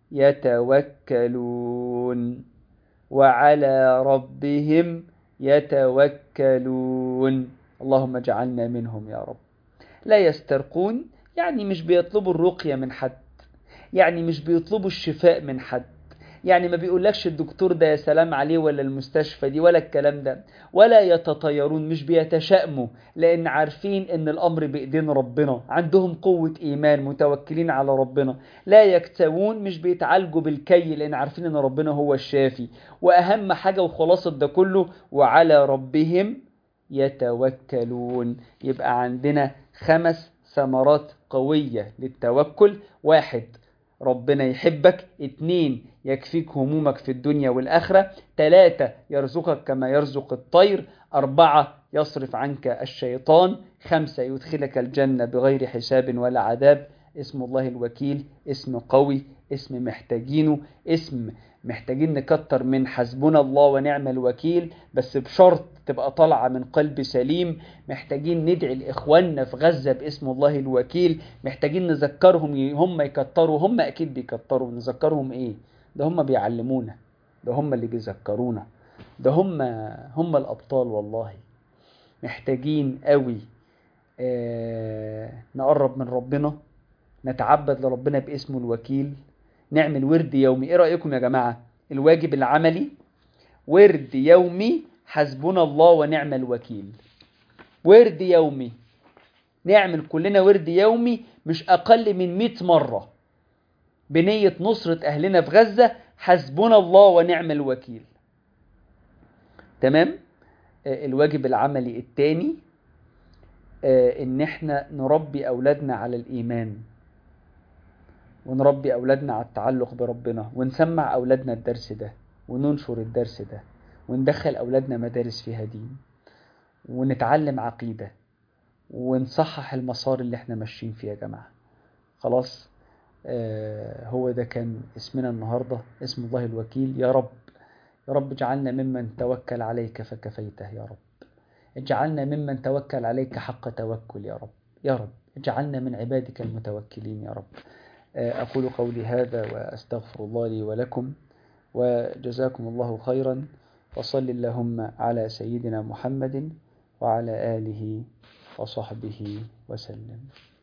يتوكلون وعلى ربهم يتوكلون اللهم اجعلنا منهم يا رب لا يسترقون يعني مش بيطلبوا الرقية من حد يعني مش بيطلبوا الشفاء من حد يعني ما بيقولكش الدكتور ده يا سلام عليه ولا المستشفى دي ولا الكلام ده ولا يتطيرون مش بيتشائموا لان عارفين ان الامر بايدين ربنا عندهم قوة ايمان متوكلين على ربنا لا يكتوون مش بيتعالجوا بالكي لان عارفين ان ربنا هو الشافي واهم حاجة وخلاصة ده كله وعلى ربهم يتوكلون يبقى عندنا خمس ثمرات قوية للتوكل واحد ربنا يحبك اتنين يكفيك همومك في الدنيا والآخرة تلاتة يرزقك كما يرزق الطير أربعة يصرف عنك الشيطان خمسة يدخلك الجنة بغير حساب ولا عذاب اسم الله الوكيل اسم قوي اسم محتاجينه اسم محتاجين نكتر من حسبنا الله ونعم الوكيل بس بشرط تبقى طالعة من قلب سليم محتاجين ندعي لإخواننا في غزة باسم الله الوكيل محتاجين نذكرهم هم يكتروا هم أكيد بيكتروا نذكرهم إيه ده هم بيعلمونا ده هم اللي بيذكرونا ده هم هم الأبطال والله محتاجين قوي آه نقرب من ربنا نتعبد لربنا باسمه الوكيل نعمل ورد يومي ايه رأيكم يا جماعة الواجب العملي ورد يومي حسبنا الله ونعم الوكيل ورد يومي نعمل كلنا ورد يومي مش أقل من 100 مرة بنية نصرة أهلنا في غزة حسبنا الله ونعم الوكيل تمام الواجب العملي الثاني ان احنا نربي اولادنا على الايمان ونربي أولادنا على التعلق بربنا ونسمع أولادنا الدرس ده وننشر الدرس ده وندخل أولادنا مدارس فيها دين ونتعلم عقيدة ونصحح المسار اللي احنا ماشيين فيه يا جماعة خلاص آه هو ده كان اسمنا النهاردة اسم الله الوكيل يا رب يا رب اجعلنا ممن توكل عليك فكفيته يا رب اجعلنا ممن توكل عليك حق توكل يا رب يا رب اجعلنا من عبادك المتوكلين يا رب أقول قولي هذا وأستغفر الله لي ولكم وجزاكم الله خيرا وصل اللهم على سيدنا محمد وعلى آله وصحبه وسلم